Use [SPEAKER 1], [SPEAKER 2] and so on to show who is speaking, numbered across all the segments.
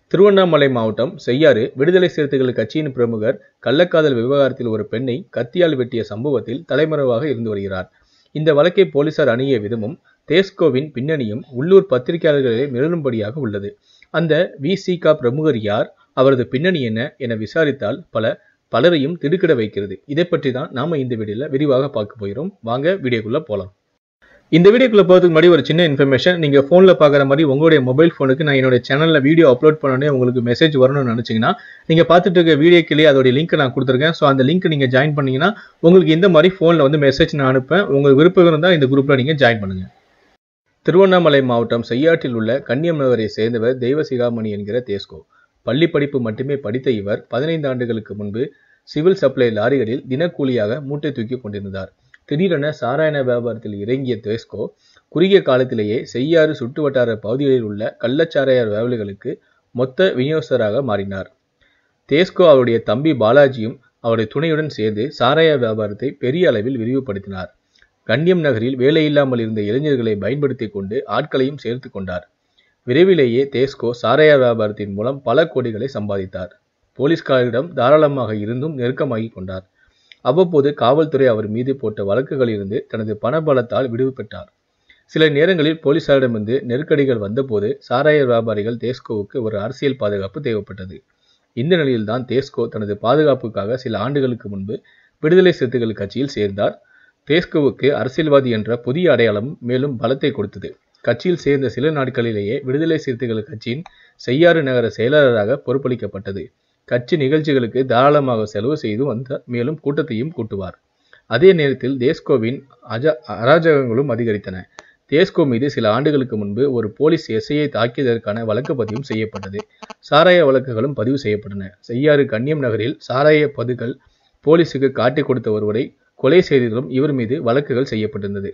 [SPEAKER 1] திருவண்ணாமலை மாவட்டம் செய்யாறு விடுதலை சிறுத்தைகள் கட்சியின் பிரமுகர் கள்ளக்காதல் விவகாரத்தில் ஒரு பெண்ணை கத்தியால் வெட்டிய சம்பவத்தில் தலைமறைவாக இருந்து வருகிறார் இந்த வழக்கை போலீசார் அணுகிய விதமும் தேஸ்கோவின் பின்னணியும் உள்ளூர் பத்திரிகையாளர்களை மிரளும்படியாக உள்ளது அந்த விசிகா பிரமுகர் யார் அவரது பின்னணி என்ன என விசாரித்தால் பல பலரையும் திடுக்கிட வைக்கிறது இதை பற்றி தான் நாம இந்த வீடியோல விரிவாக பார்க்க போகிறோம் வாங்க வீடியோக்குள்ள போலாம் இந்த வீடியோக்குள்ள போகிறதுக்கு முன்னாடி ஒரு சின்ன இன்ஃபர்மேஷன் நீங்க போன்ல பார்க்குற மாதிரி உங்களுடைய மொபைல் ஃபோனுக்கு நான் என்னோட சேனல்ல வீடியோ அப்லோட் பண்ணோடனே உங்களுக்கு மெசேஜ் வரணும்னு நினைச்சீங்கன்னா நீங்க பார்த்துட்டு இருக்க வீடியோக்கிலேயே அதோட லிங்க் நான் கொடுத்துருக்கேன் ஸோ அந்த லிங்க் நீங்க ஜாயின் பண்ணீங்கன்னா உங்களுக்கு இந்த மாதிரி போன்ல வந்து மெசேஜ் நான் அனுப்பேன் உங்களுக்கு விருப்பம் இருந்தால் இந்த குரூப்ல நீங்க ஜாயின் பண்ணுங்க திருவண்ணாமலை மாவட்டம் செய்யாற்றில் உள்ள கன்னியம் நகரை சேர்ந்தவர் தெய்வசிகாமணி என்கிற தேஸ்கோ பள்ளி படிப்பு மட்டுமே படித்த இவர் பதினைந்து ஆண்டுகளுக்கு முன்பு சிவில் சப்ளை லாரிகளில் தினக்கூலியாக மூட்டை தூக்கி கொண்டிருந்தார் திடீரென சாராயண வியாபாரத்தில் இறங்கிய தேஸ்கோ குறுகிய காலத்திலேயே செய்யாறு சுற்று வட்டார பகுதிகளில் உள்ள கள்ளச்சாராய வியாபாரிகளுக்கு மொத்த விநியோகஸ்தராக மாறினார் தேஸ்கோ அவருடைய தம்பி பாலாஜியும் அவருடைய துணையுடன் சேர்ந்து சாராய வியாபாரத்தை பெரிய அளவில் விரிவுபடுத்தினார் கண்ணியம் நகரில் வேலையில்லாமல் இருந்த இளைஞர்களை பயன்படுத்தி கொண்டு ஆட்களையும் சேர்த்து கொண்டார் விரைவிலேயே தேஸ்கோ சாராய வியாபாரத்தின் மூலம் பல கோடிகளை சம்பாதித்தார் போலீஸ்காரரிடம் தாராளமாக இருந்தும் நெருக்கமாகி கொண்டார் அவ்வப்போது காவல்துறை அவர் மீது போட்ட வழக்குகளிலிருந்து தனது பணபலத்தால் விடுவு பெற்றார் சில நேரங்களில் போலீசாரிடமிருந்து நெருக்கடிகள் வந்தபோது சாராய வியாபாரிகள் தேஸ்கோவுக்கு ஒரு அரசியல் பாதுகாப்பு தேவைப்பட்டது இந்த நிலையில்தான் தேஸ்கோ தனது பாதுகாப்புக்காக சில ஆண்டுகளுக்கு முன்பு விடுதலை சிறுத்தைகள் கட்சியில் சேர்ந்தார் தேஸ்கோவுக்கு அரசியல்வாதி என்ற புதிய அடையாளம் மேலும் பலத்தை கொடுத்தது கட்சியில் சேர்ந்த சில நாட்களிலேயே விடுதலை சிறுத்தைகள் கட்சியின் செய்யாறு நகர செயலாளராக பொறுப்பளிக்கப்பட்டது கட்சி நிகழ்ச்சிகளுக்கு தாராளமாக செலவு செய்து வந்த மேலும் கூட்டத்தையும் கூட்டுவார் அதே நேரத்தில் தேஸ்கோவின் அஜ அராஜகங்களும் அதிகரித்தன தேஸ்கோ மீது சில ஆண்டுகளுக்கு முன்பு ஒரு போலீஸ் எஸ்ஐயை தாக்கியதற்கான வழக்கு பதிவும் செய்யப்பட்டது சாராய வழக்குகளும் பதிவு செய்யப்பட்டன செய்யாறு கன்னியம் நகரில் சாராய பதுகள் போலீசுக்கு காட்டிக் கொடுத்த ஒருவரை கொலை செய்ததிலும் இவர் மீது வழக்குகள் செய்யப்பட்டிருந்தது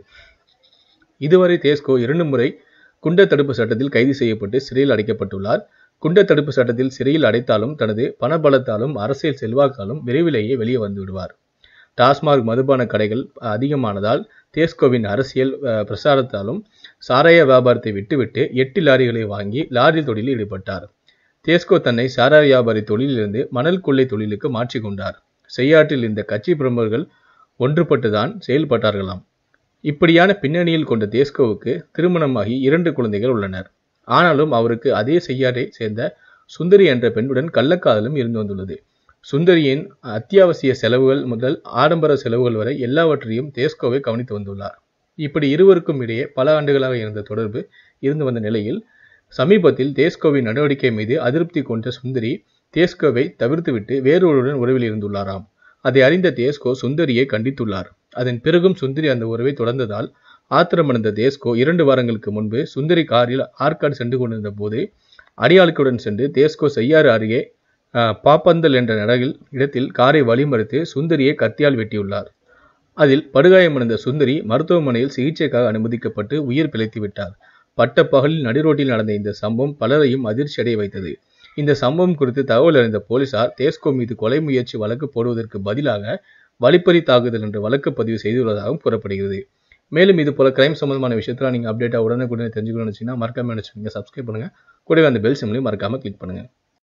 [SPEAKER 1] இதுவரை தேஸ்கோ இரண்டு முறை குண்ட தடுப்பு சட்டத்தில் கைது செய்யப்பட்டு சிறையில் அடைக்கப்பட்டுள்ளார் குண்ட தடுப்பு சட்டத்தில் சிறையில் அடைத்தாலும் தனது பணபலத்தாலும் அரசியல் செல்வாக்காலும் விரைவிலேயே வெளியே வந்து விடுவார் டாஸ்மாக் மதுபான கடைகள் அதிகமானதால் தேஸ்கோவின் அரசியல் பிரசாரத்தாலும் சாராய வியாபாரத்தை விட்டுவிட்டு எட்டு லாரிகளை வாங்கி லாரி தொழிலில் ஈடுபட்டார் தேஸ்கோ தன்னை சாராய வியாபாரி தொழிலிலிருந்து மணல் கொள்ளை தொழிலுக்கு மாற்றிக்கொண்டார் செய்யாற்றில் இந்த கட்சி பிரமுகர்கள் ஒன்றுபட்டுதான் செயல்பட்டார்களாம் இப்படியான பின்னணியில் கொண்ட தேஸ்கோவுக்கு திருமணமாகி இரண்டு குழந்தைகள் உள்ளனர் ஆனாலும் அவருக்கு அதே செய்யாரை சேர்ந்த சுந்தரி என்ற பெண்ணுடன் கள்ளக்காதலும் இருந்து வந்துள்ளது சுந்தரியின் அத்தியாவசிய செலவுகள் முதல் ஆடம்பர செலவுகள் வரை எல்லாவற்றையும் தேஸ்கோவை கவனித்து வந்துள்ளார் இப்படி இருவருக்கும் இடையே பல ஆண்டுகளாக இருந்த தொடர்பு இருந்து வந்த நிலையில் சமீபத்தில் தேஸ்கோவின் நடவடிக்கை மீது அதிருப்தி கொண்ட சுந்தரி தேஸ்கோவை தவிர்த்துவிட்டு வேறொருடன் உறவில் இருந்துள்ளாராம் அதை அறிந்த தேஸ்கோ சுந்தரியை கண்டித்துள்ளார் அதன் பிறகும் சுந்தரி அந்த உறவை தொடர்ந்ததால் ஆத்திரமடைந்த தேஸ்கோ இரண்டு வாரங்களுக்கு முன்பு சுந்தரி காரில் ஆற்காடு சென்று கொண்டிருந்த போது அடியாளுக்குடன் சென்று தேஸ்கோ செய்யாறு அருகே பாப்பந்தல் என்ற நடகில் இடத்தில் காரை வழிமறித்து சுந்தரியை கத்தியால் வெட்டியுள்ளார் அதில் படுகாயமடைந்த சுந்தரி மருத்துவமனையில் சிகிச்சைக்காக அனுமதிக்கப்பட்டு உயிர் பிழைத்து விட்டார் பட்ட பகலில் நடுரோட்டில் நடந்த இந்த சம்பவம் பலரையும் அதிர்ச்சி அடைய வைத்தது இந்த சம்பவம் குறித்து தகவல் அறிந்த போலீசார் தேஸ்கோ மீது கொலை முயற்சி வழக்கு போடுவதற்கு பதிலாக வழிப்பறி தாக்குதல் என்ற வழக்கு பதிவு செய்துள்ளதாகவும் கூறப்படுகிறது மேலும் இது போல கிரைம் சம்பந்தமான விஷயத்தில் நீங்கள் அப்டேட்டாக உடனுக்குடனே தெரிஞ்சுக்கணும்னு நினச்சிங்கன்னா மறக்காம நினச்சிக்கோங்க சப்ஸ்கிரைப் பண்ணுங்கள் கூடவே அந்த பெல் சிம்லையும் மறக்காமல் கிளிக் பண்ணுங்கள்